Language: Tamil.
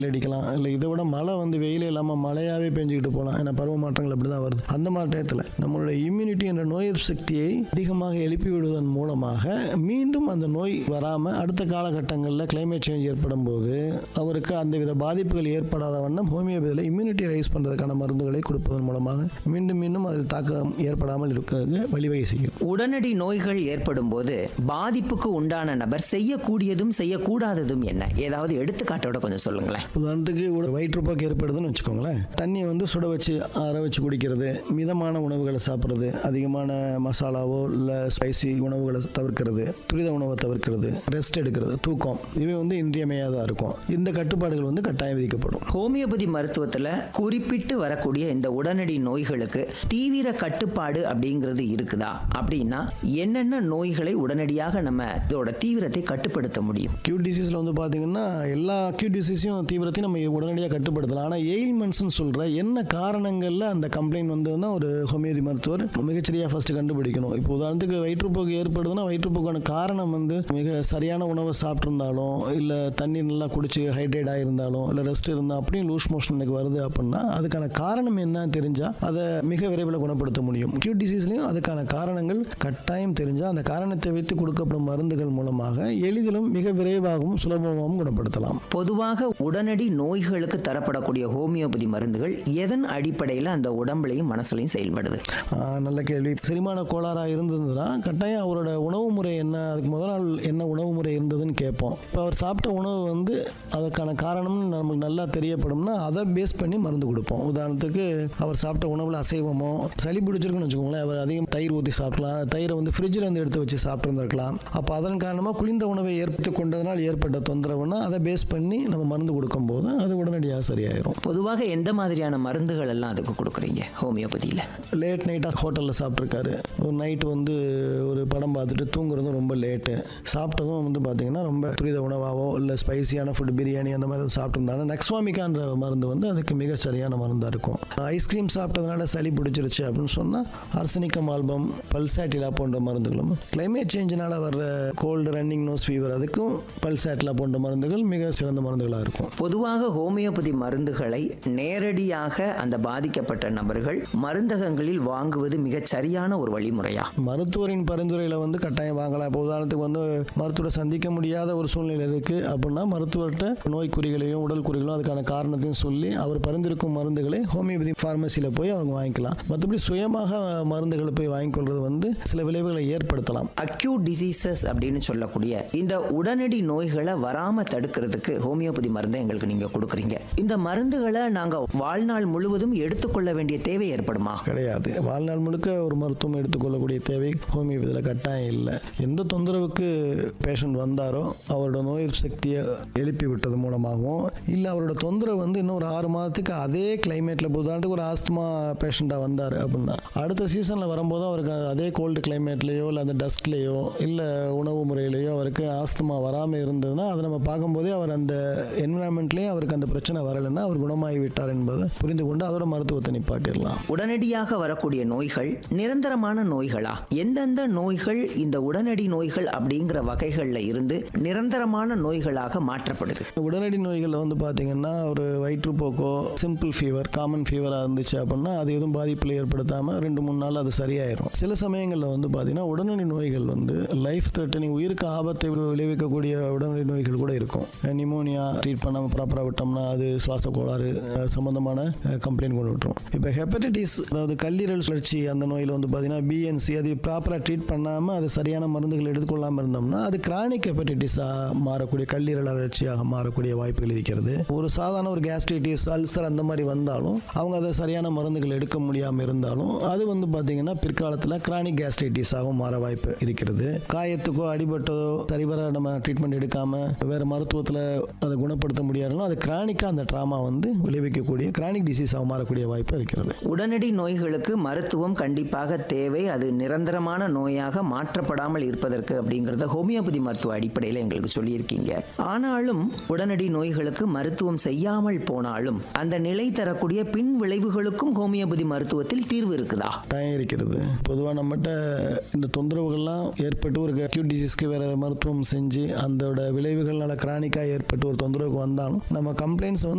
அடிக்கலாம் இல்லை இதை விட மழை வந்து வெயில் இல்லாமல் மழையாகவே பெஞ்சிக்கிட்டு போகலாம் ஏன்னா பருவ மாற்றங்கள் அப்படி தான் வருது அந்த மாதிரி டயத்தில் நம்மளுடைய இம்யூனிட்டி என்ற நோய் எதிர்ப்பு சக்தியை அதிகமாக எழுப்பி விடுவதன் மூலமாக மீண்டும் அந்த நோய் வராமல் அடுத்த காலகட்டங்களில் கிளைமேட் சேஞ்ச் ஏற்படும் போது அவருக்கு அந்த வித பாதிப்புகள் ஏற்படாத வண்ணம் ஹோமியோபதியில் இம்யூனிட்டி ரைஸ் பண்ணுறதுக்கான மருந்துகளை கொடுப்பதன் மூலமாக மீண்டும் மீண்டும் அதில் தாக்கம் ஏற்படாமல் இருக்கிறதுக்கு வழிவகை செய்யும் உடனடி நோய்கள் ஏற்படும் போது பாதிப்புக்கு உண்டான நபர் செய்யக்கூடியதும் செய்யக்கூடாததும் என்ன ஏதாவது எடுத்துக்காட்டோட கொஞ்சம் சொல்லுங்களேன் உதாரணத்துக்கு ஒரு வயிற்றுப்போக்கு ஏற்படுதுன்னு வச்சுக்கோங்களேன் தண்ணியை வந்து சுட வச்சு ஆற வச்சு குடிக்கிறது மிதமான உணவுகளை சாப்பிட்றது அதிகமான மசாலாவோ இல்லை ஸ்பைசி உணவுகளை தவிர்க்கிறது துரித உணவை தவிர்க்கிறது ரெஸ்ட் எடுக்கிறது தூக்கம் இவை வந்து இன்றியமையாதா இருக்கும் இந்த கட்டுப்பாடுகள் வந்து கட்டாயம் விதிக்கப்படும் ஹோமியோபதி மருத்துவத்துல குறிப்பிட்டு வரக்கூடிய இந்த உடனடி நோய்களுக்கு தீவிர கட்டுப்பாடு அப்படிங்கிறது இருக்குதா அப்படின்னா என்னென்ன நோய்களை உடனடியாக நம்ம இதோட தீவிரத்தை கட்டுப்படுத்த முடியும் அக்யூட் டிசீஸில் வந்து பார்த்தீங்கன்னா எல்லா அக்யூட் டிசீஸையும் தீவிரத்தையும் நம்ம உடனடியாக கட்டுப்படுத்தலாம் ஆனால் எயில்மெண்ட்ஸ்னு சொல்கிற என்ன காரணங்களில் அந்த கம்ப்ளைண்ட் வந்ததுன்னா ஒரு ஹோமியோபதி மருத்துவர் மிகச்சரியாக ஃபஸ்ட்டு கண்டுபிடிக்கணும் இப்போ உதாரணத்துக்கு வயிற்றுப்போக்கு ஏற்படுதுன்னா வயிற்றுப்போக்கான காரணம் வந்து மிக சரியான உணவை சாப்பிட்ருந்தாலும் இல்லை தண்ணீர் நல்லா குடிச்சு ஹைட்ரேட் ஆகியிருந்தாலும் இல்லை ரெஸ்ட் இருந்தால் அப்படியும் லூஸ் மோஷன் எனக்கு வருது அப்படின்னா அதுக்கான காரணம் என்னன்னு தெரிஞ்சால் அதை மிக விரைவில் குணப்படுத்த முடியும் அக்யூட் டிசீஸ்லையும் அதுக்கான காரணங்கள் கட்டாயம் தெரிஞ்சால் அந்த காரணத்தை வைத்து கொடுக்கப்படும் மருந்துகள் மூலமாக எளிதிலும் மிக விரைவாகவும் சுலபமாகவும் குணப்படுத்தலாம் பொதுவாக உடனடி நோய்களுக்கு தரப்படக்கூடிய ஹோமியோபதி மருந்துகள் எதன் அடிப்படையில் அந்த உடம்புலையும் மனசுலையும் செயல்படுது ஆஹ் நல்ல கேள்வி செரிமான கோளாறாக இருந்ததுன்னா கட்டாயம் அவரோட உணவு முறை என்ன அதுக்கு முதல் நாள் என்ன உணவு முறை இருந்ததுன்னு கேட்போம் இப்போ அவர் சாப்பிட்ட உணவு வந்து அதற்கான காரணம்னு நமக்கு நல்லா தெரியப்படும்னா அதை பேஸ் பண்ணி மருந்து கொடுப்போம் உதாரணத்துக்கு அவர் சாப்பிட்ட உணவில் அசைவமோ சளி பிடிச்சிருக்குன்னு வச்சுக்கோங்களேன் அவர் அதிகம் தயிர் ஊற்றி சாப்பிடலாம் தயிரை வந்து ஃப்ரிட்ஜில் இருந்து எடுத்து வச்சு சாப்பிட்டுருந்துருக்கலாம் அப்போ அதன் காரணமாக குளிர்ந்த உணவை ஏற்படுத்தி கொண்டதனால் ஏற்பட்ட தொந்தரவுன்னா அதை பேஸ் பண்ணி நம்ம மருந்து கொடுக்கும்போது அது உடனடியாக சரியாயிரும் பொதுவாக எந்த மாதிரியான மருந்துகள் எல்லாம் அதுக்கு கொடுக்குறீங்க ஹோமியோபதியில் லேட் நைட்டாக ஹோட்டலில் சாப்பிட்ருக்காரு ஒரு நைட்டு வந்து ஒரு படம் பார்த்துட்டு தூங்குறதும் ரொம்ப லேட்டு சாப்பிட்டதும் வந்து பார்த்தீங்கன்னா ரொம்ப துரித உணவாவோ இல்லை ஸ்பைசியான ஃபுட் பிரியாணி அந்த மாதிரி சாப்பிட்ருந்தாங்க நெக்ஸ்வாமிக்கான்ற மருந்து வந்து அதுக்கு மிக சரியான மருந்தாக இருக்கும் ஐஸ்கிரீம் சாப்பிட்டதுனால சளி பிடிச்சிருச்சு அப்படின்னு சொன்னால் அர்சனிக்கம் ஆல்பம் பல்சாட்டிலா போன்ற மருந்துகளும் கிளைமேட் சேஞ்சினால் வர்ற கோல்டு ரன்னிங் நோஸ் ஃபீவர் அதுக்கும் பல்சாட்டிலா போன்ற மருந்துகள் மிக சிறந்த மருந்துகளாக இருக்கும் பொதுவாக ஹோமியோபதி மருந்துகளை நேரடியாக அந்த பாதிக்கப்பட்ட நபர்கள் மருந்தகங்களில் வாங்குவது மிகச் சரியான ஒரு வழிமுறையா மருத்துவரின் பரிந்துரையில் வந்து கட்டாயம் வாங்கலாம் இப்போ உதாரணத்துக்கு வந்து மருத்துவரை சந்திக்க முடியாத ஒரு சூழ்நிலை இருக்குது அப்படின்னா மருத்துவர்கிட்ட நோய் குறிகளையும் உடல் குறிகளும் அதுக்கான காரணத்தையும் சொல்லி அவர் பரிந்துரைக்கும் மருந்துகளை ஹோமியோபதி ஃபார்மசியில் போய் அவங்க வாங்கிக்கலாம் மற்றபடி சுயமாக மருந்துகளை போய் வாங்கிக்கொள்வது வந்து சில விளைவுகளை ஏற்படுத்தலாம் அக்யூட் டிசீசஸ் அப்படின்னு சொல்லக்கூடிய இந்த உடனடி நோய்களை வராம தடுக்கிறதுக்கு ஹோமியோபதி மருந்தை எங்களுக்கு நீங்க கொடுக்குறீங்க இந்த மருந்துகளை நாங்க வாழ்நாள் முழுவதும் எடுத்துக்கொள்ள வேண்டிய தேவை ஏற்படுமா கிடையாது வாழ்நாள் முழுக்க ஒரு மருத்துவம் எடுத்துக்கொள்ளக்கூடிய தேவை ஹோமியோபதியில் கட்டாயம் இல்லை எந்த தொந்தரவுக்கு பேஷண்ட் வந்தாரோ அவரோட நோய் எதிர்ப்பு சக்தியை எழுப்பி விட்டது மூலமாகவும் இல்லை அவரோட தொந்தரவு வந்து இன்னும் ஒரு ஆறு மாதத்துக்கு அதே கிளைமேட்டில் உதாரணத்துக்கு ஒரு ஆஸ்துமா பேஷண்ட்டாக வந்தார் அப்படின்னா அடுத்த சீசனில் வரும்போது அவருக்கு அதே கோல்டு கிளைமேட்லேயோ இல்லை அந்த டஸ்ட்லேயோ இல்லை உணவு முறையிலேயோ அவருக்கு ஆஸ்துமா வராமல் இருந்ததுன்னா அதை நம்ம பார்க்கும்போதே அவர் அந்த என்விரான்மெண்ட்லேயே அவருக்கு அந்த பிரச்சனை வரலைன்னா அவர் குணமாகி விட்டார் என்பதை புரிந்து கொண்டு அதோட மருத்துவத்தை நிப்பாட்டிடலாம் உடனடியாக வரக்கூடிய நோய்கள் நிரந்தரமான நோய்களா எந்தெந்த நோய்கள் இந்த உடனடி நோய்கள் அப்படிங்கிற வகைகள்ல இருந்து நிரந்தரமான நோய்களாக மாற்றப்படுது உடனடி நோய்கள் வந்து பார்த்தீங்கன்னா ஒரு வயிற்றுப்போக்கோ சிம்பிள் ஃபீவர் காமன் ஃபீவராக இருந்துச்சு அப்படின்னா அது எதுவும் பாதிப்பில் ஏற்படுத்தாமல் ரெண்டு மூணு நாள் அது சரியாயிரும் சில சமயங்களில் வந்து பார்த்தீங்கன்னா உடனடி நோய்கள் வந்து லைஃப் த்ரெட்டனிங் உயிருக்கு ஆபத்தை விளைவிக்கக்கூடிய உடனடி நோய்கள் கூட இருக்கும் நிமோனியா ட்ரீட் பண்ணாமல் ப்ராப்பராக விட்டோம்னா அது சுவாச கோளாறு அஹ், சம்பந்தமான கம்ப்ளைண்ட் கொண்டு விட்டுரும் இப்போ ஹெப்படைட்டிஸ் அதாவது கல்லீரல் சுழற்சி அந்த நோயில் வந்து பார்த்தீங்கன்னா பிஎன்சி அது ப்ராப்பராக ட்ரீட் பண்ணாமல் அது சரியான மருந்துகள் எடுத்துக்கொள்ளாமல் இருந்தோம்னா அது கிரானிக் ஹெப்படைட்டிஸாக மாறக்கூடிய கல்லீரல் அழற்சியாக மாறக்கூடிய வாய்ப்புகள் இருக்கிறது ஒரு சாதாரண ஒரு கேஸ்ட்ரைட்டிஸ் அல்சர் அந்த மாதிரி வந்தாலும் அவங்க அதை சரியான மருந்துகள் எடுக்க முடியாமல் இருந்தாலும் அது வந்து பார்த்தீங்கன்னா பிற்காலத்தில் கிரானிக் கேஸ்ட்ரைட்டிஸாகவும் மாற வாய்ப்பு இருக்கிறது காயத்துக்கோ அடிபட்டதோ சரிவர நம்ம ட்ரீட்மெண்ட் எடுக்காம வேற மருத்துவத்தில் அதை குணப்படுத்த முடியாதுனாலும் அது கிரானிக்காக அந்த ட்ராமா வந்து விளைவிக்கக்கூடிய கிரானிக் டிசீஸாக மாறக்கூடிய வாய்ப்பு இருக்கிறது உடனடி நோய்களுக்கு மருத்துவம் கண்டிப்பாக தேவை அது நிரந்தரமான நோயாக மாற்றப்படாமல் இருப்பதற்கு அப்படிங்கிறத ஹோமியோபதி மருத்துவ அடிப்படையில் எங்களுக்கு சொல்லியிருக்கீங்க ஆனாலும் உடனடி நோய்களுக்கு மருத்துவம் செய்யாமல் போனாலும் அந்த நிலை தரக்கூடிய பின் விளைவுகளுக்கும் ஹோமியோபதி மருத்துவத்தில் தீர்வு இருக்குதா டைம் இருக்கிறது பொதுவாக நம்மகிட்ட இந்த தொந்தரவுகள்லாம் ஏற்பட்டு ஒரு அக்யூட் டிசீஸ்க்கு வேற மருத்துவம் செஞ்சு அதோட விளைவுகள்னால கிரானிக்காக ஏற்பட்டு ஒரு தொந்தரவுக்கு வந்தாலும் இருந்தாலும் நம்ம கம்ப்ளைண்ட்ஸ் வந்து